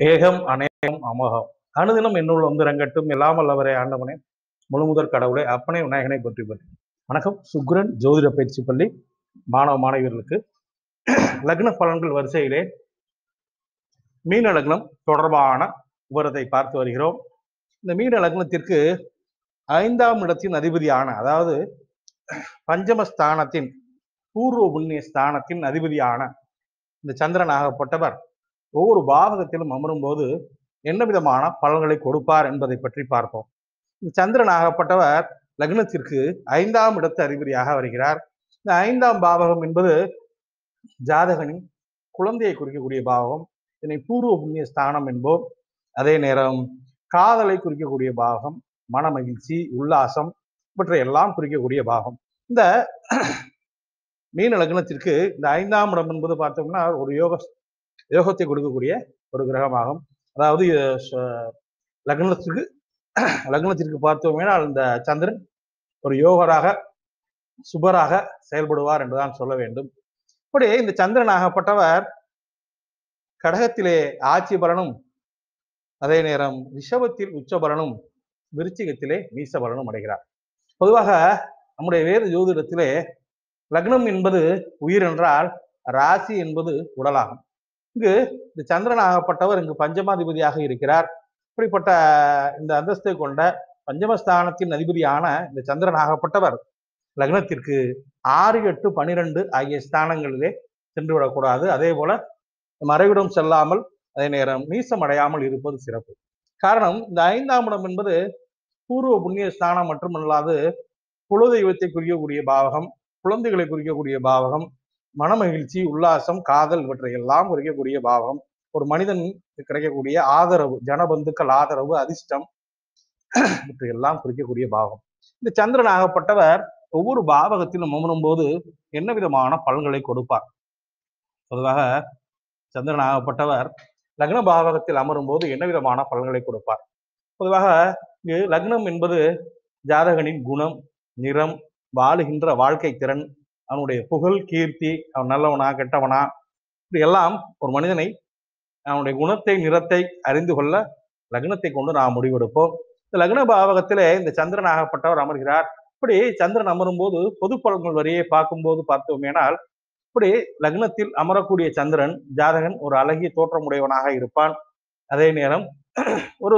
ஏகம் அநேகம் அமோகம் அனுதினம் என்னுள் வந்து ரங்கட்டும் எல்லாம் வல்லவரே ஆண்டவனே முழுமுதற் கடவுளே அப்பனே விநாயகனை பற்றி பற்றி வணக்கம் சுக்ரன் ஜோதிட பயிற்சி பள்ளி மாணவ மாணவியர்களுக்கு லக்ன பலன்கள் வரிசையிலே மீன லக்னம் தொடர்பான விவரத்தை பார்த்து வருகிறோம் இந்த மீன லக்னத்திற்கு ஐந்தாம் இடத்தின் அதிபதியான அதாவது பஞ்சமஸ்தானத்தின் பூர்வ புண்ணிய ஸ்தானத்தின் அதிபதியான இந்த சந்திரன் ஆகப்பட்டவர் ஒவ்வொரு பாவகத்திலும் அமரும் போது என்ன விதமான பலன்களை கொடுப்பார் என்பதை பற்றி பார்ப்போம் இந்த சந்திரன் ஆகப்பட்டவர் லக்னத்திற்கு ஐந்தாம் இடத்து அதிபதியாக வருகிறார் இந்த ஐந்தாம் பாவகம் என்பது ஜாதகனின் குழந்தையை குறிக்கக்கூடிய பாவகம் இதனை பூர்வ புண்ணிய ஸ்தானம் என்போம் அதே நேரம் காதலை குறிக்கக்கூடிய பாவகம் மன மகிழ்ச்சி உல்லாசம் இவற்றை எல்லாம் குறிக்கக்கூடிய பாகம் இந்த மீன லக்னத்திற்கு இந்த ஐந்தாம் இடம் என்பது பார்த்தோம்னா ஒரு யோக யோகத்தை கொடுக்கக்கூடிய ஒரு கிரகமாகும் அதாவது அஹ், ச- லக்னத்திற்கு லக்னத்திற்கு பார்த்தோமேனா இந்த சந்திரன் ஒரு யோகராக சுபராக செயல்படுவார் என்றுதான் சொல்ல வேண்டும் இப்படி இந்த சந்திரன் ஆகப்பட்டவர் கடகத்திலே ஆட்சி பலனும் அதே நேரம் ரிஷபத்தில் உச்ச பலனும் விருச்சிகத்திலே நீச பலனும் அடைகிறார் பொதுவாக நம்முடைய வேறு ஜோதிடத்திலே லக்னம் என்பது உயிர் என்றால் ராசி என்பது உடலாகும் இங்கு இந்த சந்திரன் ஆகப்பட்டவர் இங்கு பஞ்சமாதிபதியாக இருக்கிறார் இப்படிப்பட்ட இந்த அந்தஸ்தை கொண்ட பஞ்சமஸ்தானத்தின் அதிபதியான இந்த சந்திரன் ஆகப்பட்டவர் லக்னத்திற்கு ஆறு எட்டு பனிரெண்டு ஆகிய ஸ்தானங்களிலே சென்று விடக்கூடாது அதே போல மறைவிடம் செல்லாமல் அதே நேரம் நீசம் அடையாமல் இருப்பது சிறப்பு காரணம் இந்த ஐந்தாம் இடம் என்பது பூர்வ புண்ணிய ஸ்தானம் மட்டுமல்லாது குலதெய்வத்தை குறிக்கக்கூடிய பாவகம் குழந்தைகளை குறிக்கக்கூடிய பாவகம் மனமகிழ்ச்சி உல்லாசம் காதல் இவற்றை எல்லாம் குறிக்கக்கூடிய பாவகம் ஒரு மனிதன் கிடைக்கக்கூடிய ஆதரவு ஜனபந்துக்கள் ஆதரவு அதிர்ஷ்டம் இவற்றை எல்லாம் குறிக்கக்கூடிய பாவம் இந்த சந்திரன் ஆகப்பட்டவர் ஒவ்வொரு பாவகத்திலும் அமரும் போது என்ன விதமான பலன்களை கொடுப்பார் பொதுவாக சந்திரன் ஆகப்பட்டவர் லக்ன பாவகத்தில் அமரும் போது என்ன விதமான பலன்களை கொடுப்பார் பொதுவாக இங்கு லக்னம் என்பது ஜாதகனின் குணம் நிறம் வாழுகின்ற வாழ்க்கை திறன் அவனுடைய புகழ் கீர்த்தி அவன் நல்லவனா கெட்டவனா இப்படி எல்லாம் ஒரு மனிதனை அவனுடைய குணத்தை நிறத்தை அறிந்து கொள்ள லக்னத்தை கொண்டு நாம் முடிவெடுப்போம் இந்த லக்ன பாவகத்திலே இந்த சந்திரன் ஆகப்பட்டவர் அமர்கிறார் இப்படி சந்திரன் அமரும் போது பொது பலன்கள் வரியை பார்க்கும்போது பார்த்தோமேனால் இப்படி லக்னத்தில் அமரக்கூடிய சந்திரன் ஜாதகன் ஒரு அழகிய தோற்றமுடையவனாக இருப்பான் அதே நேரம் ஒரு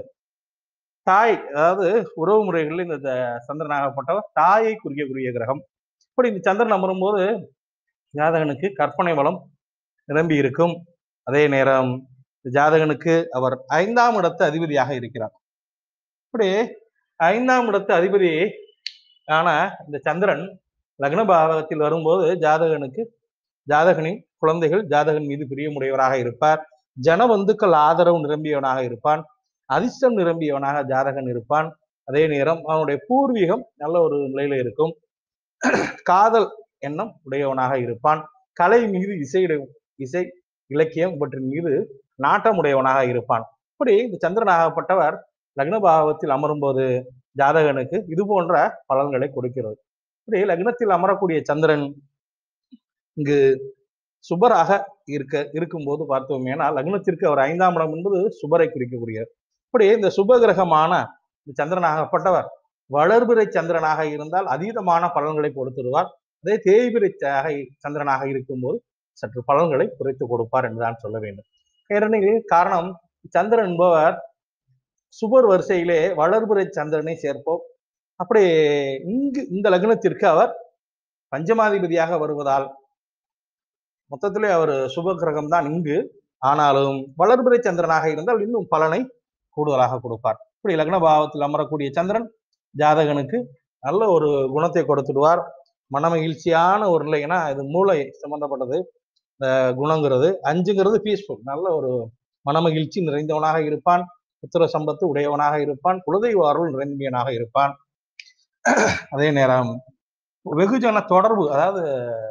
தாய் அதாவது உறவு முறைகளில் இந்த த- சந்திரன் ஆகப்பட்டவர் தாயை குறிக்கக்கூடிய கிரகம் இப்படி இந்த சந்திரன் அமரும் போது ஜாதகனுக்கு கற்பனை வளம் நிரம்பி இருக்கும் அதே நேரம் இந்த ஜாதகனுக்கு அவர் ஐந்தாம் இடத்து அதிபதியாக இருக்கிறார் இப்படி ஐந்தாம் இடத்து அதிபதி ஆன இந்த சந்திரன் லக்ன பாவகத்தில் வரும்போது ஜாதகனுக்கு ஜாதகனின் குழந்தைகள் ஜாதகன் மீது பிரியமுடையவராக இருப்பார் ஜனபந்துக்கள் ஆதரவு நிரம்பியவனாக இருப்பான் அதிர்ஷ்டம் நிரம்பியவனாக ஜாதகன் இருப்பான் அதே நேரம் அவனுடைய பூர்வீகம் நல்ல ஒரு நிலையில இருக்கும் காதல் எண்ணம் உடையவனாக இருப்பான் கலை மீது இசையுடைய இசை இலக்கியம் இவற்றின் மீது நாட்டம் உடையவனாக இருப்பான் இப்படி இந்த சந்திரன் ஆகப்பட்டவர் லக்ன பாவத்தில் அமரும்போது ஜாதகனுக்கு இது போன்ற பலன்களை கொடுக்கிறது இப்படி லக்னத்தில் அமரக்கூடிய சந்திரன் இங்கு சுபராக இருக்க இருக்கும்போது பார்த்தோமேனா லக்னத்திற்கு அவர் ஐந்தாம் இடம் என்பது சுபரை குறிக்கக்கூடியது இப்படி இந்த சுப கிரகமான இந்த சந்திரனாகப்பட்டவர் வளர்பிறை சந்திரனாக இருந்தால் அதீதமான பலன்களை கொடுத்துடுவார் அதே தேய்பிறை ச- சந்திரனாக இருக்கும்போது சற்று பலன்களை குறைத்து கொடுப்பார் என்றுதான் சொல்ல வேண்டும் ஏனெனில் காரணம் சந்திரன் என்பவர் சுபர் வரிசையிலே வளர்பிறை சந்திரனை சேர்ப்போம் அப்படி இங்கு இந்த லக்னத்திற்கு அவர் பஞ்சமாதிபதியாக வருவதால் மொத்தத்திலே அவர் சுப கிரகம் தான் இங்கு ஆனாலும் வளர்பிறை சந்திரனாக இருந்தால் இன்னும் பலனை கூடுதலாக கொடுப்பார் இப்படி லக்ன பாவத்தில் அமரக்கூடிய சந்திரன் ஜாதகனுக்கு நல்ல ஒரு குணத்தை கொடுத்துடுவார் மனமகிழ்ச்சியான ஒரு நிலை ஏன்னா இது மூளை சம்பந்தப்பட்டது இந்த குணங்கிறது அஞ்சுங்கிறது பீஸ்ஃபுல் நல்ல ஒரு மனமகிழ்ச்சி நிறைந்தவனாக இருப்பான் புத்திர சம்பத்து உடையவனாக இருப்பான் குலதெய்வ அருள் நிறைந்தவனாக இருப்பான் அதே நேரம் வெகுஜன தொடர்பு அதாவது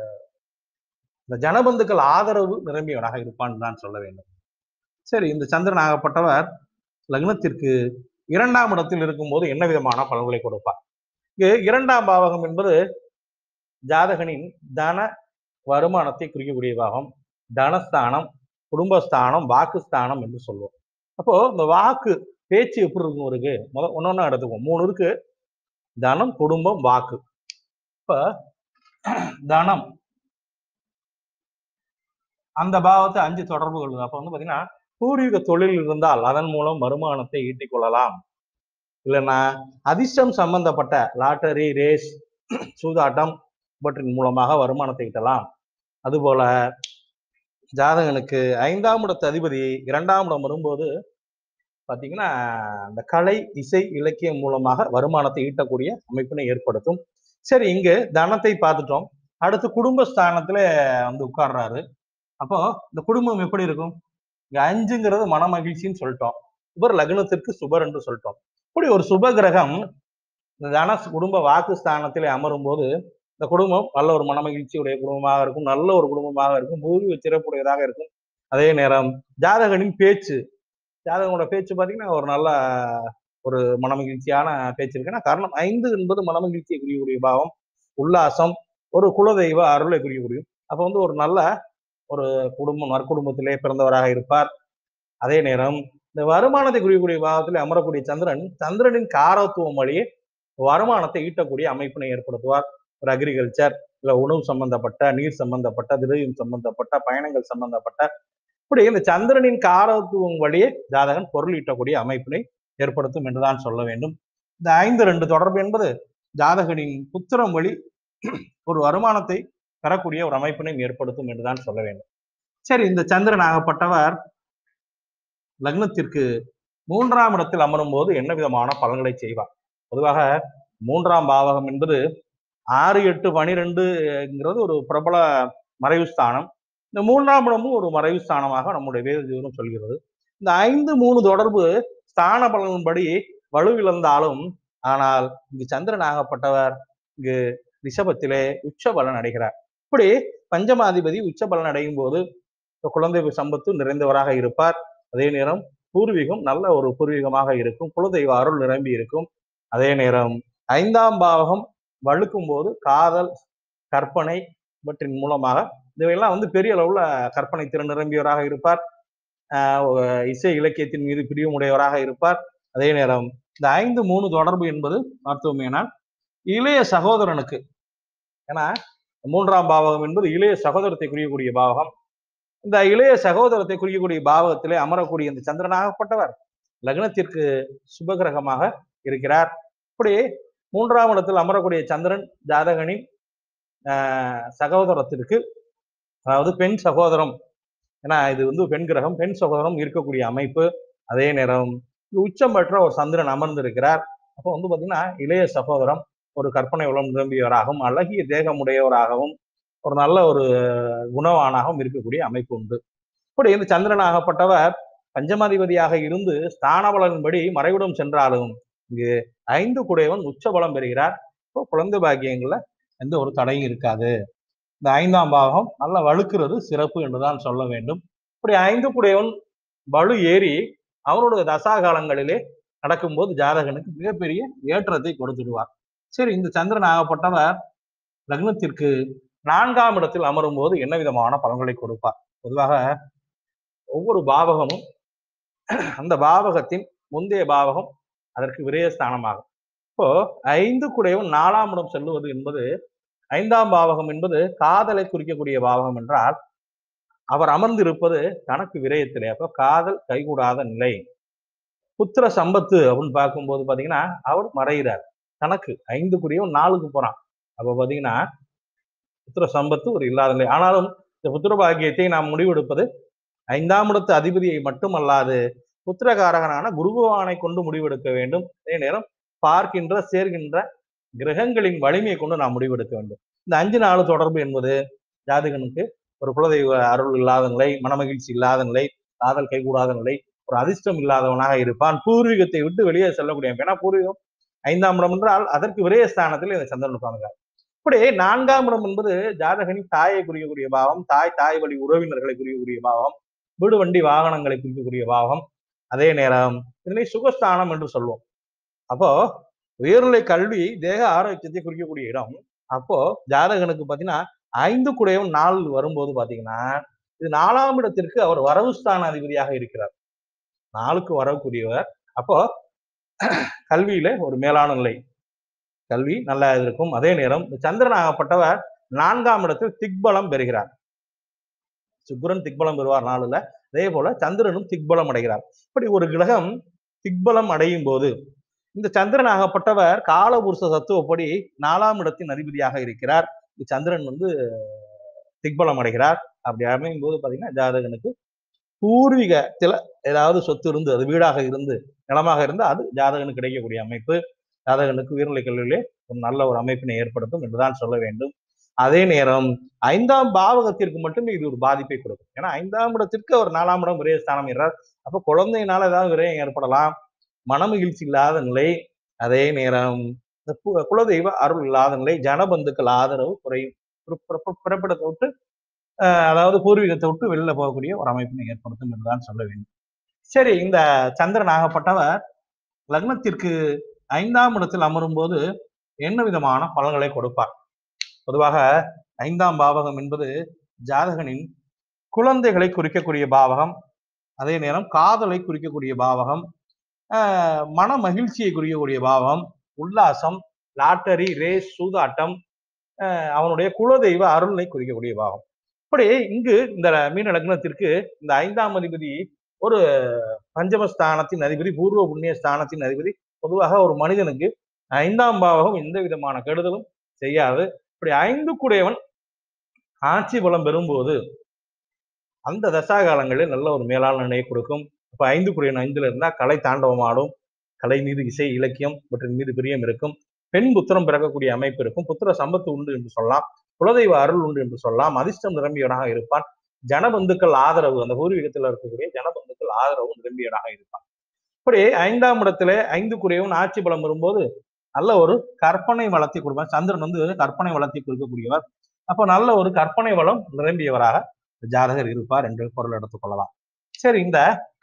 இந்த ஜனபந்துக்கள் ஆதரவு நிரம்பியவனாக இருப்பான் தான் சொல்ல வேண்டும் சரி இந்த சந்திரன் ஆகப்பட்டவர் லக்னத்திற்கு இரண்டாம் இடத்தில் இருக்கும்போது என்ன விதமான பலன்களை கொடுப்பார் இங்கு இரண்டாம் பாவகம் என்பது ஜாதகனின் தன வருமானத்தை குறிக்கக்கூடிய பாகம் தனஸ்தானம் குடும்பஸ்தானம் வாக்குஸ்தானம் என்று சொல்லுவோம் அப்போ இந்த வாக்கு பேச்சு எப்படி இருக்கும் இருக்கு முத ஒன்னொன்னா எடுத்துக்குவோம் மூணு இருக்கு தனம் குடும்பம் வாக்கு இப்ப தனம் அந்த பாவத்தை அஞ்சு தொடர்பு கொள்ளுங்க அப்ப வந்து பாத்தீங்கன்னா பூர்வீக தொழில் இருந்தால் அதன் மூலம் வருமானத்தை ஈட்டிக் கொள்ளலாம் இல்லைன்னா அதிர்ஷ்டம் சம்பந்தப்பட்ட லாட்டரி ரேஸ் சூதாட்டம் இவற்றின் மூலமாக வருமானத்தை ஈட்டலாம் அதுபோல ஜாதகனுக்கு ஐந்தாம் இடத்து அதிபதி இரண்டாம் இடம் வரும்போது பாத்தீங்கன்னா அந்த கலை இசை இலக்கியம் மூலமாக வருமானத்தை ஈட்டக்கூடிய அமைப்பினை ஏற்படுத்தும் சரி இங்கு தனத்தை பார்த்துட்டோம் அடுத்து குடும்பஸ்தானத்துல வந்து உட்கார்றாரு அப்போ இந்த குடும்பம் எப்படி இருக்கும் இங்க அஞ்சுங்கிறது மன மகிழ்ச்சின்னு சொல்லிட்டோம் இவர் லக்னத்திற்கு சுபர் என்று சொல்லிட்டோம் இப்படி ஒரு சுப கிரகம் இந்த தன குடும்ப வாக்கு ஸ்தானத்திலே அமரும் போது இந்த குடும்பம் நல்ல ஒரு மனமகிழ்ச்சியுடைய குடும்பமாக இருக்கும் நல்ல ஒரு குடும்பமாக இருக்கும் பூர்வீக சிறப்புடையதாக இருக்கும் அதே நேரம் ஜாதகனின் பேச்சு ஜாதகனோட பேச்சு பார்த்தீங்கன்னா ஒரு நல்ல ஒரு மனமகிழ்ச்சியான பேச்சு இருக்குன்னா காரணம் ஐந்து என்பது மனமகிழ்ச்சியை குறியக்கூடிய பாவம் உல்லாசம் ஒரு குலதெய்வ அருளை குறியக்கூடிய அப்போ வந்து ஒரு நல்ல ஒரு குடும்பம் நற்குடும்பத்திலே பிறந்தவராக இருப்பார் அதே நேரம் இந்த வருமானத்தை குறியக்கூடிய பாவத்திலே அமரக்கூடிய சந்திரன் சந்திரனின் காரத்துவம் வழியே வருமானத்தை ஈட்டக்கூடிய அமைப்பினை ஏற்படுத்துவார் ஒரு அக்ரிகல்ச்சர் இல்ல உணவு சம்பந்தப்பட்ட நீர் சம்பந்தப்பட்ட திரவியம் சம்பந்தப்பட்ட பயணங்கள் சம்பந்தப்பட்ட இப்படி இந்த சந்திரனின் காரத்துவம் வழியே ஜாதகன் பொருள் ஈட்டக்கூடிய அமைப்பினை ஏற்படுத்தும் என்றுதான் சொல்ல வேண்டும் இந்த ஐந்து ரெண்டு தொடர்பு என்பது ஜாதகனின் புத்திரம் வழி ஒரு வருமானத்தை பெறக்கூடிய ஒரு அமைப்பினை ஏற்படுத்தும் என்றுதான் சொல்ல வேண்டும் சரி இந்த சந்திரன் ஆகப்பட்டவர் லக்னத்திற்கு மூன்றாம் இடத்தில் அமரும் போது என்ன விதமான பலன்களை செய்வார் பொதுவாக மூன்றாம் பாவகம் என்பது ஆறு எட்டு பனிரெண்டுங்கிறது ஒரு பிரபல மறைவு ஸ்தானம் இந்த மூன்றாம் இடமும் ஒரு மறைவு ஸ்தானமாக நம்முடைய வேத ஜீவனம் சொல்கிறது இந்த ஐந்து மூணு தொடர்பு ஸ்தான பலனின்படி வலுவிழந்தாலும் ஆனால் இங்கு சந்திரன் ஆகப்பட்டவர் இங்கு ரிஷபத்திலே உச்ச பலன் அடைகிறார் இப்படி பஞ்சமாதிபதி உச்ச பலன் அடையும் போது குழந்தை சம்பத்து நிறைந்தவராக இருப்பார் அதே நேரம் பூர்வீகம் நல்ல ஒரு பூர்வீகமாக இருக்கும் குலதெய்வ அருள் நிரம்பி இருக்கும் அதே நேரம் ஐந்தாம் பாவகம் வழுக்கும் போது காதல் கற்பனை இவற்றின் மூலமாக இவையெல்லாம் வந்து பெரிய அளவுல கற்பனை திறன் நிரம்பியவராக இருப்பார் ஆஹ் இசை இலக்கியத்தின் மீது பிரியமுடையவராக இருப்பார் அதே நேரம் இந்த ஐந்து மூணு தொடர்பு என்பது பார்த்தோமேனால் இளைய சகோதரனுக்கு ஏன்னா மூன்றாம் பாவகம் என்பது இளைய சகோதரத்தை குறியக்கூடிய பாவகம் இந்த இளைய சகோதரத்தை குறிக்கக்கூடிய பாவகத்திலே அமரக்கூடிய இந்த சந்திரனாகப்பட்டவர் லக்னத்திற்கு சுபகிரகமாக இருக்கிறார் இப்படி மூன்றாம் இடத்தில் அமரக்கூடிய சந்திரன் ஜாதகனின் ஆஹ் சகோதரத்திற்கு அதாவது பெண் சகோதரம் ஏன்னா இது வந்து பெண் கிரகம் பெண் சகோதரம் இருக்கக்கூடிய அமைப்பு அதே நேரம் உச்சம் பெற்ற ஒரு சந்திரன் அமர்ந்திருக்கிறார் அப்போ வந்து பாத்தீங்கன்னா இளைய சகோதரம் ஒரு கற்பனை உளம் நிரம்பியவராகவும் அழகிய தேகமுடையவராகவும் ஒரு நல்ல ஒரு குணவானாகவும் இருக்கக்கூடிய அமைப்பு உண்டு இப்படி இந்த சந்திரன் ஆகப்பட்டவர் பஞ்சமாதிபதியாக இருந்து ஸ்தான பலனின்படி மறைவிடம் சென்றாலும் இங்கு ஐந்து குடையவன் உச்ச பலம் பெறுகிறார் இப்போ குழந்தை பாக்கியங்கள்ல எந்த ஒரு தடையும் இருக்காது இந்த ஐந்தாம் பாகம் நல்லா வலுக்கிறது சிறப்பு என்றுதான் சொல்ல வேண்டும் இப்படி ஐந்து குடையவன் வலு ஏறி அவனுடைய தசா காலங்களிலே நடக்கும்போது ஜாதகனுக்கு மிகப்பெரிய ஏற்றத்தை கொடுத்துடுவார் சரி இந்த சந்திரன் ஆகப்பட்டவர் லக்னத்திற்கு நான்காம் இடத்தில் அமரும் போது என்ன விதமான பலன்களை கொடுப்பார் பொதுவாக ஒவ்வொரு பாவகமும் அந்த பாவகத்தின் முந்தைய பாவகம் அதற்கு விரயஸ்தானமாகும் இப்போ ஐந்து குடையவன் நாலாம் இடம் செல்லுவது என்பது ஐந்தாம் பாவகம் என்பது காதலை குறிக்கக்கூடிய பாவகம் என்றால் அவர் அமர்ந்திருப்பது தனக்கு விரயத்திலே அப்போ காதல் கைகூடாத நிலை புத்திர சம்பத்து அப்படின்னு பார்க்கும்போது பாத்தீங்கன்னா அவர் மறைகிறார் தனக்கு ஐந்து குடியும் நாலுக்கு போறான் அப்ப பாத்தீங்கன்னா புத்திர சம்பத்து ஒரு இல்லாத நிலை ஆனாலும் இந்த புத்திர பாக்கியத்தை நாம் முடிவெடுப்பது ஐந்தாம் இடத்து அதிபதியை மட்டுமல்லாது புத்திரகாரகனான குருபவானை கொண்டு முடிவெடுக்க வேண்டும் அதே நேரம் பார்க்கின்ற சேர்கின்ற கிரகங்களின் வலிமையை கொண்டு நாம் முடிவெடுக்க வேண்டும் இந்த அஞ்சு நாலு தொடர்பு என்பது ஜாதகனுக்கு ஒரு குலதெய்வ அருள் இல்லாத நிலை மனமகிழ்ச்சி இல்லாத நிலை காதல் கைகூடாத நிலை ஒரு அதிர்ஷ்டம் இல்லாதவனாக இருப்பான் பூர்வீகத்தை விட்டு வெளியே செல்லக்கூடிய ஏன்னா பூர்வீகம் ஐந்தாம் இடம் என்றால் அதற்கு விரயஸ்தானத்தில் இந்த சந்திரன் உட்கார்ந்தார் இப்படி நான்காம் இடம் என்பது ஜாதகனின் தாயை குறிக்கக்கூடிய பாவம் தாய் தாய் வழி உறவினர்களை குறிக்கக்கூடிய பாவம் வீடு வண்டி வாகனங்களை குறிக்கக்கூடிய பாவம் அதே நேரம் இதனை சுகஸ்தானம் என்று சொல்வோம் அப்போ உயர்நிலை கல்வி தேக ஆரோக்கியத்தை குறிக்கக்கூடிய இடம் அப்போ ஜாதகனுக்கு பாத்தீங்கன்னா ஐந்து குடையவன் நாள் வரும்போது பாத்தீங்கன்னா இது நாலாம் இடத்திற்கு அவர் வரவுஸ்தான அதிபதியாக இருக்கிறார் நாளுக்கு வரக்கூடியவர் அப்போ கல்வியில ஒரு மேலான நிலை கல்வி நல்லா இருக்கும் அதே நேரம் இந்த சந்திரன் ஆகப்பட்டவர் நான்காம் இடத்தில் திக்பலம் பெறுகிறார் சுக்கிரன் திக்பலம் பெறுவார் நாளுல அதே போல சந்திரனும் திக்பலம் அடைகிறார் இப்படி ஒரு கிரகம் திக்பலம் அடையும் போது இந்த சந்திரன் ஆகப்பட்டவர் காலபுருஷ தத்துவப்படி நாலாம் இடத்தின் அதிபதியாக இருக்கிறார் இந்த சந்திரன் வந்து திக்பலம் அடைகிறார் அப்படி அமையும் போது பாத்தீங்கன்னா ஜாதகனுக்கு பூர்வீகத்துல ஏதாவது சொத்து இருந்து அது வீடாக இருந்து நிலமாக இருந்து அது ஜாதகனுக்கு கிடைக்கக்கூடிய அமைப்பு ஜாதகனுக்கு உயர்நிலை கல்வியிலே ஒரு நல்ல ஒரு அமைப்பினை ஏற்படுத்தும் என்றுதான் சொல்ல வேண்டும் அதே நேரம் ஐந்தாம் பாவகத்திற்கு மட்டுமே இது ஒரு பாதிப்பை கொடுக்கும் ஏன்னா ஐந்தாம் இடத்திற்கு அவர் நாலாம் இடம் விரைய ஸ்தானம் என்றார் அப்போ குழந்தையினால ஏதாவது விரயம் ஏற்படலாம் மனமகிழ்ச்சி இல்லாத நிலை அதே நேரம் இந்த கு- குலதெய்வ அருள் இல்லாத நிலை ஜனபந்துக்கள் ஆதரவு குறையும் பிற- பிற- பிறப்பிடத்தை விட்டு அஹ், அதாவது பூர்வீகத்தை விட்டு வெளியில போகக்கூடிய ஒரு அமைப்பினை ஏற்படுத்தும் என்றுதான் சொல்ல வேண்டும் சரி இந்த சந்திரன் ஆகப்பட்டவர் லக்னத்திற்கு ஐந்தாம் இடத்தில் அமரும் போது என்ன விதமான பலன்களை கொடுப்பார் பொதுவாக ஐந்தாம் பாவகம் என்பது ஜாதகனின் குழந்தைகளை குறிக்கக்கூடிய பாவகம் அதே நேரம் காதலை குறிக்கக்கூடிய பாவகம் ஆஹ் மன மகிழ்ச்சியை குறிக்கக்கூடிய பாவகம் உல்லாசம் லாட்டரி ரேஸ் சூதாட்டம் ஆஹ் அவனுடைய குலதெய்வ அருளை குறிக்கக்கூடிய பாவம் இப்படி இங்கு இந்த மீன லக்னத்திற்கு இந்த ஐந்தாம் அதிபதி ஒரு பஞ்சமஸ்தானத்தின் அதிபதி பூர்வ புண்ணிய ஸ்தானத்தின் அதிபதி பொதுவாக ஒரு மனிதனுக்கு ஐந்தாம் பாவகம் எந்த விதமான கெடுதலும் செய்யாது இப்படி ஐந்து கூடையவன் ஆட்சி பலம் பெறும்போது அந்த தசா காலங்களில் நல்ல ஒரு மேலான நிலையை கொடுக்கும் இப்ப ஐந்து குறையன் ஐந்துல இருந்தா கலை தாண்டவம் ஆடும் கலை மீது இசை இலக்கியம் இவற்றின் மீது பிரியம் இருக்கும் பெண் புத்திரம் பிறக்கக்கூடிய அமைப்பு இருக்கும் புத்திர சம்பத்து உண்டு என்று சொல்லலாம் குலதெய்வ அருள் உண்டு என்று சொல்லலாம் அதிர்ஷ்டம் நிரம்பியவனாக இருப்பான் ஜனபந்துக்கள் ஆதரவு அந்த பூர்வீகத்தில் இருக்கக்கூடிய ஜனபந்துக்கள் ஆதரவு நிரம்பியவனாக இருப்பான் இப்படி ஐந்தாம் இடத்துல ஐந்து குறையவன் ஆட்சி பலம் வரும்போது நல்ல ஒரு கற்பனை வளத்தை கொடுப்பான் சந்திரன் வந்து கற்பனை வளத்தை கொடுக்கக்கூடியவர் அப்போ நல்ல ஒரு கற்பனை வளம் நிரம்பியவராக ஜாதகர் இருப்பார் என்று பொருள் எடுத்துக் கொள்ளலாம் சரி இந்த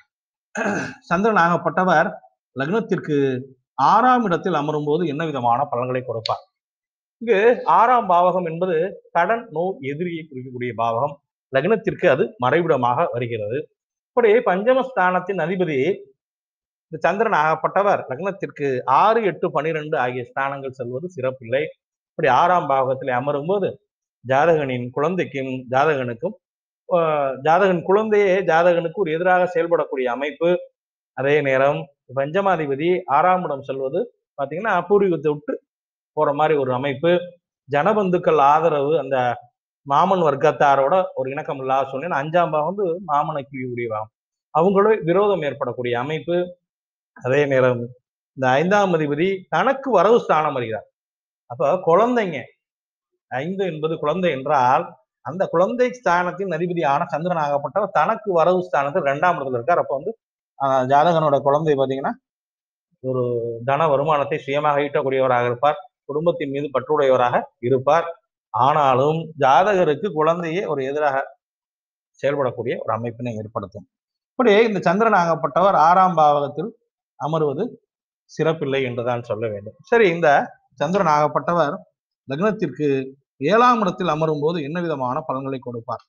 சந்திரன் ஆகப்பட்டவர் லக்னத்திற்கு ஆறாம் இடத்தில் அமரும் போது என்ன விதமான பலன்களை கொடுப்பார் இங்கு ஆறாம் பாவகம் என்பது கடன் நோய் எதிரியை குறிக்கக்கூடிய பாவகம் லக்னத்திற்கு அது மறைவிடமாக வருகிறது இப்படி பஞ்சமஸ்தானத்தின் அதிபதி இந்த சந்திரன் ஆகப்பட்டவர் லக்னத்திற்கு ஆறு எட்டு பனிரெண்டு ஆகிய ஸ்தானங்கள் செல்வது சிறப்பில்லை இப்படி ஆறாம் பாவகத்தில் அமரும் போது ஜாதகனின் குழந்தைக்கும் ஜாதகனுக்கும் ஆஹ் ஜாதகன் குழந்தையே ஜாதகனுக்கு ஒரு எதிராக செயல்படக்கூடிய அமைப்பு அதே நேரம் பஞ்சமாதிபதி ஆறாம் இடம் செல்வது பாத்தீங்கன்னா பூர்வீகத்தை விட்டு போற மாதிரி ஒரு அமைப்பு ஜனபந்துக்கள் ஆதரவு அந்த மாமன் வர்க்கத்தாரோட ஒரு இணக்கம் இல்லாத சூழ்நிலை அஞ்சாம் பாவம் வந்து மாமனை கிழியக்கூடிய பாவம் அவங்களோட விரோதம் ஏற்படக்கூடிய அமைப்பு அதே நேரம் இந்த ஐந்தாம் அதிபதி தனக்கு வரவு ஸ்தானம் வருகிறார் அப்ப குழந்தைங்க ஐந்து என்பது குழந்தை என்றால் அந்த குழந்தை ஸ்தானத்தின் அதிபதியான சந்திரன் ஆகப்பட்டவர் தனக்கு வரவு ஸ்தானத்தில் இரண்டாம் இடத்துல இருக்கார் அப்ப வந்து ஆஹ் ஜாதகனோட குழந்தை பாத்தீங்கன்னா ஒரு தன வருமானத்தை சுயமாக ஈட்டக்கூடியவராக இருப்பார் குடும்பத்தின் மீது பற்றுடையவராக இருப்பார் ஆனாலும் ஜாதகருக்கு குழந்தையே ஒரு எதிராக செயல்படக்கூடிய ஒரு அமைப்பினை ஏற்படுத்தும் இப்படி இந்த சந்திரன் ஆகப்பட்டவர் ஆறாம் பாவகத்தில் அமர்வது சிறப்பில்லை என்றுதான் சொல்ல வேண்டும் சரி இந்த சந்திரன் ஆகப்பட்டவர் லக்னத்திற்கு ஏழாம் இடத்தில் அமரும் போது என்ன விதமான பலன்களை கொடுப்பார்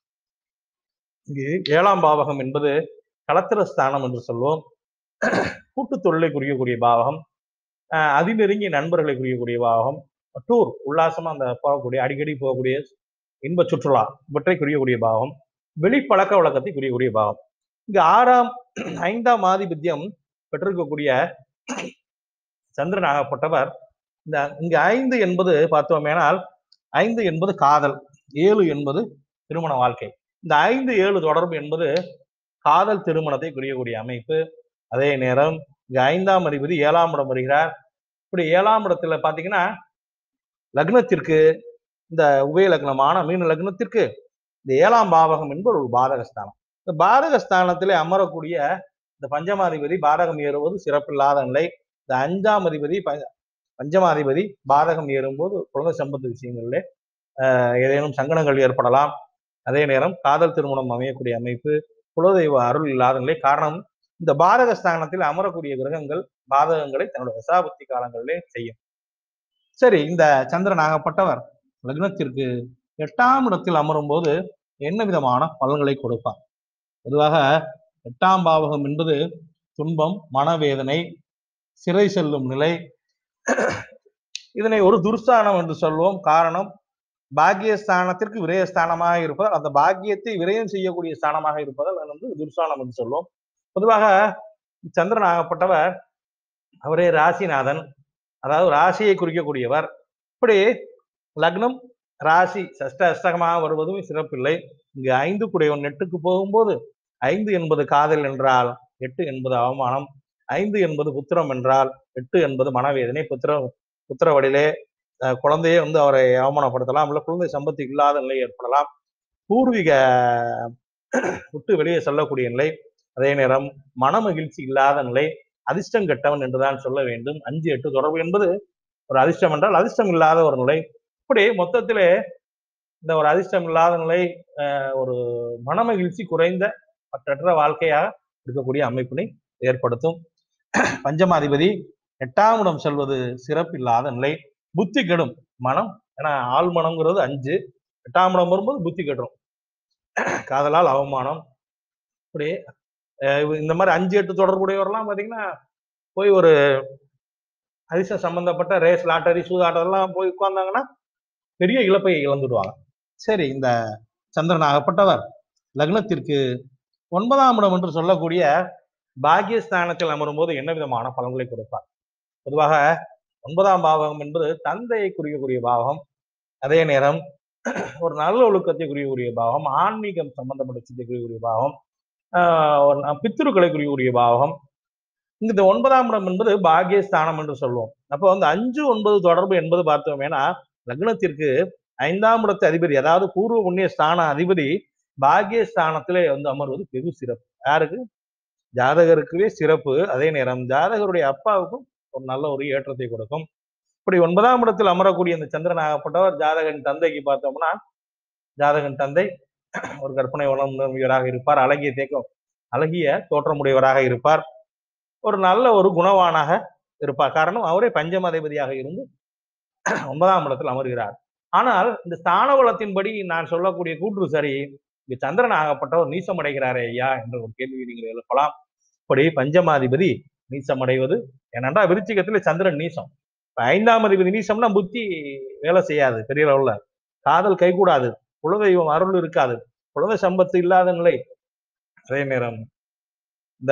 இங்கு ஏழாம் பாவகம் என்பது களத்திர ஸ்தானம் என்று சொல்வோம் கூட்டு தொழிலை குறிக்கக்கூடிய பாவகம் அஹ் அதிநெருங்கிய நண்பர்களை குறிக்கக்கூடிய பாவகம் டூர் உல்லாசமா அந்த போகக்கூடிய அடிக்கடி போகக்கூடிய இன்ப சுற்றுலா இவற்றை குறிக்கக்கூடிய பாவம் வெளிப்பழக்க வழக்கத்தை குறிக்கக்கூடிய பாவம் இங்கு ஆறாம் ஐந்தாம் ஆதிபத்தியம் பெற்றிருக்கக்கூடிய சந்திரன் ஆகப்பட்டவர் இந்த இங்கு ஐந்து என்பது பார்த்தோமேனால் ஐந்து என்பது காதல் ஏழு என்பது திருமண வாழ்க்கை இந்த ஐந்து ஏழு தொடர்பு என்பது காதல் திருமணத்தை குறிக்கக்கூடிய அமைப்பு அதே நேரம் இங்க ஐந்தாம் அதிபதி ஏழாம் இடம் வருகிறார் இப்படி ஏழாம் இடத்துல பாத்தீங்கன்னா லக்னத்திற்கு இந்த உபய லக்னமான மீன லக்னத்திற்கு இந்த ஏழாம் பாவகம் என்பது ஒரு பாதகஸ்தானம் இந்த பாதகஸ்தானத்திலே அமரக்கூடிய இந்த பஞ்சமாதிபதி பாதகம் ஏறுவது சிறப்பில்லாத நிலை இந்த அஞ்சாம் அதிபதி ப- பஞ்சமாதிபதி பாதகம் ஏறும்போது குழந்தை சம்பந்த விஷயங்களிலே ஆஹ் ஏதேனும் சங்கடங்கள் ஏற்படலாம் அதே நேரம் காதல் திருமணம் அமையக்கூடிய அமைப்பு குலதெய்வ அருள் இல்லாத நிலை காரணம் இந்த பாதக ஸ்தானத்தில் அமரக்கூடிய கிரகங்கள் பாதகங்களை தன்னோட தசாபக்தி காலங்களிலே செய்யும் சரி இந்த சந்திரன் ஆகப்பட்டவர் லக்னத்திற்கு எட்டாம் இடத்தில் அமரும் போது என்ன விதமான பலன்களை கொடுப்பார் பொதுவாக எட்டாம் பாவகம் என்பது துன்பம் மனவேதனை சிறை செல்லும் நிலை இதனை ஒரு துர்ஸ்தானம் என்று சொல்வோம் காரணம் பாக்கியஸ்தானத்திற்கு விரயஸ்தானமாக இருப்பதால் அந்த பாக்கியத்தை விரயம் செய்யக்கூடிய ஸ்தானமாக இருப்பதால் அது வந்து துர்ஸ்தானம் என்று சொல்வோம் பொதுவாக சந்திரன் ஆகப்பட்டவர் அவரே ராசிநாதன் அதாவது ராசியை குறிக்கக்கூடியவர் இப்படி லக்னம் ராசி சஷ்ட அஷ்டகமாக வருவதும் சிறப்பில்லை இங்கு ஐந்து குடையவன் எட்டுக்கு போகும்போது ஐந்து என்பது காதல் என்றால் எட்டு என்பது அவமானம் ஐந்து என்பது புத்திரம் என்றால் எட்டு என்பது மனவேதனை புத்திர புத்திர வடியிலே அஹ், குழந்தையே வந்து அவரை அவமானப்படுத்தலாம் இல்லை குழந்தை சம்பத்து இல்லாத நிலை ஏற்படலாம் பூர்வீக விட்டு வெளியே செல்லக்கூடிய நிலை அதே நேரம் மன மகிழ்ச்சி இல்லாத நிலை அதிர்ஷ்டம் கெட்டவன் என்றுதான் சொல்ல வேண்டும் அஞ்சு எட்டு தொடர்பு என்பது ஒரு அதிர்ஷ்டம் என்றால் அதிர்ஷ்டம் இல்லாத ஒரு நிலை இப்படி மொத்தத்திலே இந்த ஒரு அதிர்ஷ்டம் இல்லாத நிலை அஹ், ஒரு மன மகிழ்ச்சி குறைந்த பற்றற்ற வாழ்க்கையாக இருக்கக்கூடிய அமைப்பினை ஏற்படுத்தும் பஞ்சமாதிபதி எட்டாம் இடம் செல்வது சிறப்பில்லாத நிலை புத்தி கெடும் மனம் ஏன்னா ஆள் மனம்ங்கிறது அஞ்சு எட்டாம் இடம் வரும்போது புத்தி கெடும் காதலால் அவமானம் இப்படி அஹ் இந்த மாதிரி அஞ்சு எட்டு தொடர்புடையவரெல்லாம் பாத்தீங்கன்னா போய் ஒரு அதிர்ஷ்டம் சம்பந்தப்பட்ட ரேஸ் லாட்டரி சூதாட்டம் எல்லாம் போய் உட்கார்ந்தாங்கன்னா பெரிய இழப்பை இழந்துடுவாங்க சரி இந்த சந்திரன் ஆகப்பட்டவர் லக்னத்திற்கு ஒன்பதாம் இடம் என்று சொல்லக்கூடிய பாக்கியஸ்தானத்தில் அமரும் போது என்ன விதமான பலன்களை கொடுப்பார் பொதுவாக ஒன்பதாம் பாவகம் என்பது தந்தையை குறிக்கக்கூடிய பாவகம் அதே நேரம் ஒரு நல்ல ஒழுக்கத்தை குறிக்கக்கூடிய பாவகம் ஆன்மீகம் சம்பந்தப்பட்ட சித்தை குறிக்கக்கூடிய பாவகம் ஆஹ் ஒரு ந- பித்ருக்களை குறிக்கக்கூடிய பாவகம் இங்க இந்த ஒன்பதாம் இடம் என்பது பாக்கியஸ்தானம் என்று சொல்லுவோம் அப்போ வந்து அஞ்சு ஒன்பது தொடர்பு என்பது பார்த்தோமேனா லக்னத்திற்கு ஐந்தாம் இடத்து அதிபதி அதாவது பூர்வ புண்ணிய ஸ்தான அதிபதி பாக்கியஸ்தானத்திலே வந்து அமர்வது வெகு சிறப்பு யாருக்கு ஜாதகருக்குவே சிறப்பு அதே நேரம் ஜாதகருடைய அப்பாவுக்கும் ஒரு நல்ல ஒரு ஏற்றத்தை கொடுக்கும் இப்படி ஒன்பதாம் இடத்தில் அமரக்கூடிய இந்த சந்திரன் ஆகப்பட்டவர் ஜாதகன் தந்தைக்கு பார்த்தோம்னா ஜாதகன் தந்தை ஒரு கற்பனை வளம் நிரம்பியவராக இருப்பார் அழகிய தேக்கம் அழகிய தோற்றமுடையவராக இருப்பார் ஒரு நல்ல ஒரு குணவானாக இருப்பார் காரணம் அவரே பஞ்சமதிபதியாக இருந்து ஒன்பதாம் இடத்தில் அமர்கிறார் ஆனால் இந்த ஸ்தான பலத்தின்படி நான் சொல்லக்கூடிய கூற்று சரி இங்க சந்திரன் ஆகப்பட்டவர் நீசம் அடைகிறாரே ஐயா என்ற ஒரு கேள்வி நீங்கள் எழுப்பலாம் இப்படி பஞ்சமாதிபதி நீசம் அடைவது ஏனென்றால் விருச்சிகத்துல சந்திரன் நீசம் இப்ப ஐந்தாம் அதிபதி நீசம்னா புத்தி வேலை செய்யாது பெரிய அளவுல காதல் கைகூடாது குலதெய்வம் அருள் இருக்காது குலத சம்பத்து இல்லாத நிலை அதே நேரம் இந்த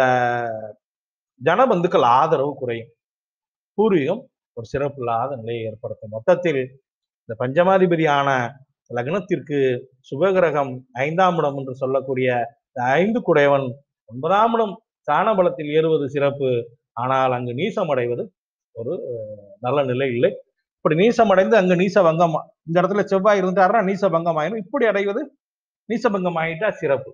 ஜனபந்துக்கள் ஆதரவு குறையும் பூர்வீகம் ஒரு சிறப்பு இல்லாத நிலையை ஏற்படுத்தும் மொத்தத்தில் இந்த பஞ்சமாதிபதியான லக்னத்திற்கு சுபகிரகம் ஐந்தாம் இடம் என்று சொல்லக்கூடிய இந்த ஐந்து குடையவன் ஒன்பதாம் இடம் ஸ்தான பலத்தில் ஏறுவது சிறப்பு ஆனால் அங்கு நீசம் அடைவது ஒரு அஹ், நல்ல நிலை இல்லை இப்படி நீசம் அடைந்து அங்கு நீச பங்கம் இந்த இடத்துல செவ்வாய் இருந்தாருன்னா நீச பங்கம் ஆயிடும் இப்படி அடைவது நீச பங்கம் ஆயிட்டா சிறப்பு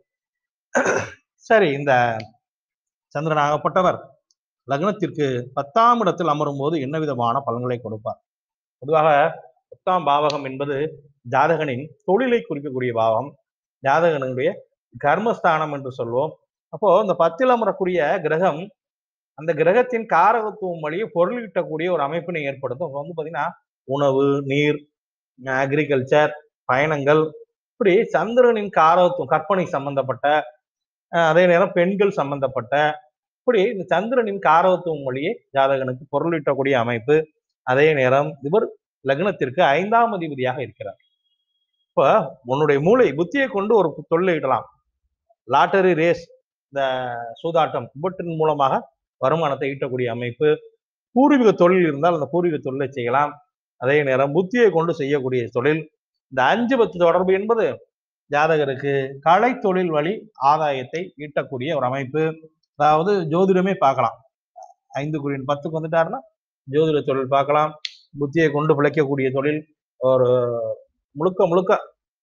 சரி இந்த சந்திரன் ஆகப்பட்டவர் லக்னத்திற்கு பத்தாம் இடத்தில் அமரும் போது என்ன விதமான பலன்களை கொடுப்பார் பொதுவாக பத்தாம் பாவகம் என்பது ஜாதகனின் தொழிலை குறிக்கக்கூடிய பாவகம் ஜாதகனுடைய கர்மஸ்தானம் என்று சொல்வோம் அப்போ இந்த பத்தில் அமரக்கூடிய கிரகம் அந்த கிரகத்தின் காரகத்துவம் வழியே பொருளீட்டக்கூடிய ஒரு அமைப்பினை ஏற்படுத்தும் அப்போ வந்து பாத்தீங்கன்னா உணவு நீர் அக்ரிகல்ச்சர் பயணங்கள் இப்படி சந்திரனின் காரகத்துவம் கற்பனை சம்பந்தப்பட்ட அஹ் அதே நேரம் பெண்கள் சம்பந்தப்பட்ட இப்படி இந்த சந்திரனின் காரகத்துவம் வழியே ஜாதகனுக்கு பொருளீட்டக்கூடிய அமைப்பு அதே நேரம் இவர் லக்னத்திற்கு ஐந்தாம் அதிபதியாக இருக்கிறார் இப்ப உன்னுடைய மூளை புத்தியை கொண்டு ஒரு தொழிலை இடலாம் லாட்டரி ரேஸ் இந்த சூதாட்டம் இவற்றின் மூலமாக வருமானத்தை ஈட்டக்கூடிய அமைப்பு பூர்வீக தொழில் இருந்தால் அந்த பூர்வீக தொழிலை செய்யலாம் அதே நேரம் புத்தியை கொண்டு செய்யக்கூடிய தொழில் இந்த அஞ்சு பத்து தொடர்பு என்பது ஜாதகருக்கு கலை தொழில் வழி ஆதாயத்தை ஈட்டக்கூடிய ஒரு அமைப்பு அதாவது ஜோதிடமே பார்க்கலாம் ஐந்து குறியின் பத்துக்கு வந்துட்டாருன்னா ஜோதிட தொழில் பார்க்கலாம் புத்தியை கொண்டு பிழைக்கக்கூடிய தொழில் ஒரு முழுக்க முழுக்க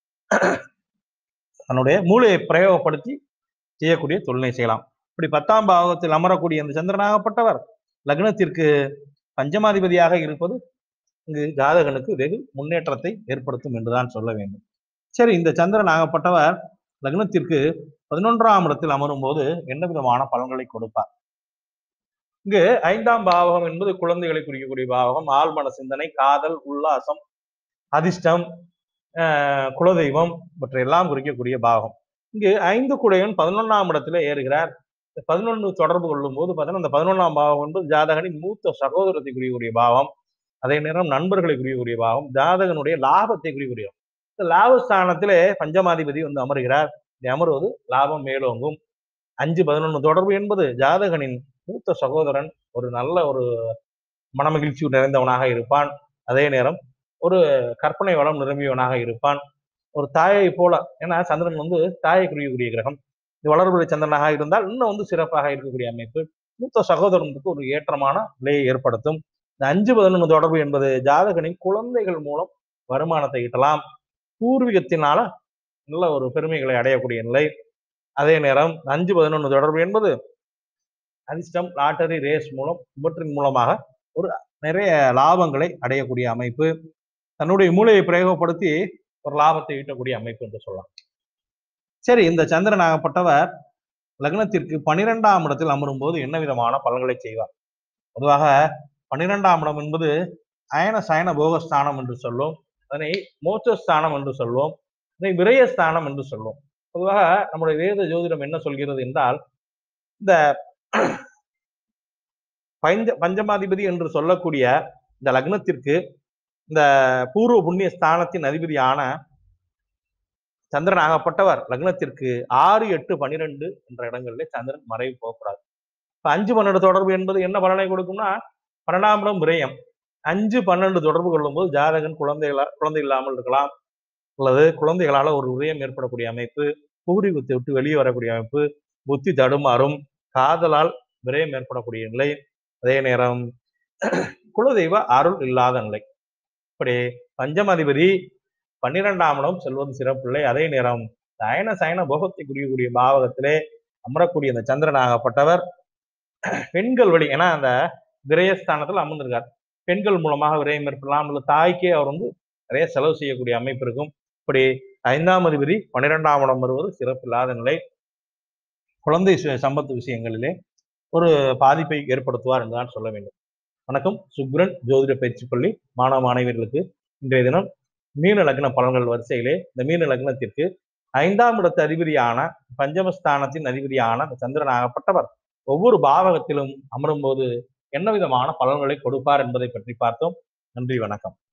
தன்னுடைய மூளையை பிரயோகப்படுத்தி செய்யக்கூடிய தொழிலை செய்யலாம் இப்படி பத்தாம் பாவத்தில் அமரக்கூடிய இந்த சந்திரனாகப்பட்டவர் லக்னத்திற்கு பஞ்சமாதிபதியாக இருப்பது இங்கு ஜாதகனுக்கு வெகு முன்னேற்றத்தை ஏற்படுத்தும் என்றுதான் சொல்ல வேண்டும் சரி இந்த சந்திரன் ஆகப்பட்டவர் லக்னத்திற்கு பதினொன்றாம் இடத்தில் அமரும் போது என்ன விதமான பலன்களை கொடுப்பார் இங்கு ஐந்தாம் பாவகம் என்பது குழந்தைகளை குறிக்கக்கூடிய பாவகம் ஆழ்மன சிந்தனை காதல் உல்லாசம் அதிர்ஷ்டம் ஆஹ் குலதெய்வம் இவற்றையெல்லாம் குறிக்கக்கூடிய பாகம் இங்கு ஐந்து குடையன் பதினொன்னாம் இடத்துல ஏறுகிறார் இந்த பதினொன்று தொடர்பு கொள்ளும் போது பார்த்தீங்கன்னா இந்த பதினொன்றாம் பாவம் என்பது ஜாதகனின் மூத்த சகோதரத்தை குறிக்கக்கூடிய பாவம் அதே நேரம் நண்பர்களை குறிக்கக்கூடிய பாவம் ஜாதகனுடைய லாபத்தை குறிக்கக்கூடிய பாவம். இந்த லாபஸ்தானத்திலே பஞ்சமாதிபதி வந்து அமர்கிறார் இந்த அமர்வது லாபம் மேலோங்கும் அஞ்சு பதினொன்று தொடர்பு என்பது ஜாதகனின் மூத்த சகோதரன் ஒரு நல்ல ஒரு மனமகிழ்ச்சி நிறைந்தவனாக இருப்பான் அதே நேரம் ஒரு கற்பனை வளம் நிரம்பியவனாக இருப்பான் ஒரு தாயை போல ஏன்னா சந்திரன் வந்து தாயை குறிக்கக்கூடிய கிரகம் இது வளர்பிறை சந்திரனாக இருந்தால் இன்னும் வந்து சிறப்பாக இருக்கக்கூடிய அமைப்பு மூத்த சகோதரனுக்கு ஒரு ஏற்றமான நிலையை ஏற்படுத்தும் இந்த அஞ்சு பதினொன்று தொடர்பு என்பது ஜாதகனின் குழந்தைகள் மூலம் வருமானத்தை ஈட்டலாம் பூர்வீகத்தினால நல்ல ஒரு பெருமைகளை அடையக்கூடிய நிலை அதே நேரம் அஞ்சு பதினொன்று தொடர்பு என்பது அதிர்ஷ்டம் லாட்டரி ரேஸ் மூலம் இவற்றின் மூலமாக ஒரு நிறைய லாபங்களை அடையக்கூடிய அமைப்பு தன்னுடைய மூளையை பிரயோகப்படுத்தி ஒரு லாபத்தை ஈட்டக்கூடிய அமைப்பு என்று சொல்லலாம் சரி இந்த சந்திரன் ஆகப்பட்டவர் லக்னத்திற்கு பனிரெண்டாம் இடத்தில் அமரும் போது என்ன விதமான பலன்களை செய்வார் பொதுவாக பன்னிரெண்டாம் இடம் என்பது அயன சயன போகஸ்தானம் என்று சொல்லும் அதனை மோட்சஸ்தானம் என்று சொல்வோம் அதனை விரயஸ்தானம் என்று சொல்வோம் பொதுவாக நம்முடைய வேத ஜோதிடம் என்ன சொல்கிறது என்றால் இந்த பஞ்ச பஞ்சமாதிபதி என்று சொல்லக்கூடிய இந்த லக்னத்திற்கு இந்த பூர்வ புண்ணிய ஸ்தானத்தின் அதிபதியான சந்திரன் ஆகப்பட்டவர் லக்னத்திற்கு ஆறு எட்டு பன்னிரெண்டு என்ற இடங்களிலே சந்திரன் மறைவு போகக்கூடாது இப்ப அஞ்சு பன்னெண்டு தொடர்பு என்பது என்ன பலனை கொடுக்கும்னா பன்னெண்டாம் இடம் விரயம் அஞ்சு பன்னெண்டு தொடர்பு கொள்ளும்போது ஜாதகன் குழந்தைகளா குழந்தை இல்லாமல் இருக்கலாம் அல்லது குழந்தைகளால ஒரு விரயம் ஏற்படக்கூடிய அமைப்பு பூர்வீகத்தை விட்டு வெளியே வரக்கூடிய அமைப்பு புத்தி தடுமாறும் காதலால் விரயம் ஏற்படக்கூடிய நிலை அதே நேரம் குலதெய்வ அருள் இல்லாத நிலை இப்படி பஞ்சமாதிபதி பன்னிரெண்டாம் இடம் செல்வது சிறப்பில்லை அதே நேரம் சயன சயன போகத்தை குறிக்கக்கூடிய பாவகத்திலே அமரக்கூடிய இந்த சந்திரன் ஆகப்பட்டவர் பெண்கள் வழி ஏன்னா அந்த விரயஸ்தானத்தில் அமர்ந்திருக்கார் பெண்கள் மூலமாக விரயம் ஏற்படலாம் இல்லை தாய்க்கே அவர் வந்து நிறைய செலவு செய்யக்கூடிய அமைப்பு இருக்கும் இப்படி ஐந்தாம் அதிபதி பன்னிரெண்டாம் இடம் வருவது சிறப்பில்லாத நிலை குழந்தை சு- சம்பத்து விஷயங்களிலே ஒரு பாதிப்பை ஏற்படுத்துவார் என்றுதான் சொல்ல வேண்டும் வணக்கம் சுக்ரன் ஜோதிட பயிற்சி பள்ளி மாணவ மாணவியர்களுக்கு இன்றைய தினம் மீன லக்ன பலன்கள் வரிசையிலே இந்த மீன லக்னத்திற்கு ஐந்தாம் இடத்து அதிபதியான பஞ்சமஸ்தானத்தின் அதிபதியான இந்த சந்திரன் ஆகப்பட்டவர் ஒவ்வொரு பாவகத்திலும் அமரும்போது என்ன விதமான பலன்களை கொடுப்பார் என்பதை பற்றி பார்த்தோம் நன்றி வணக்கம்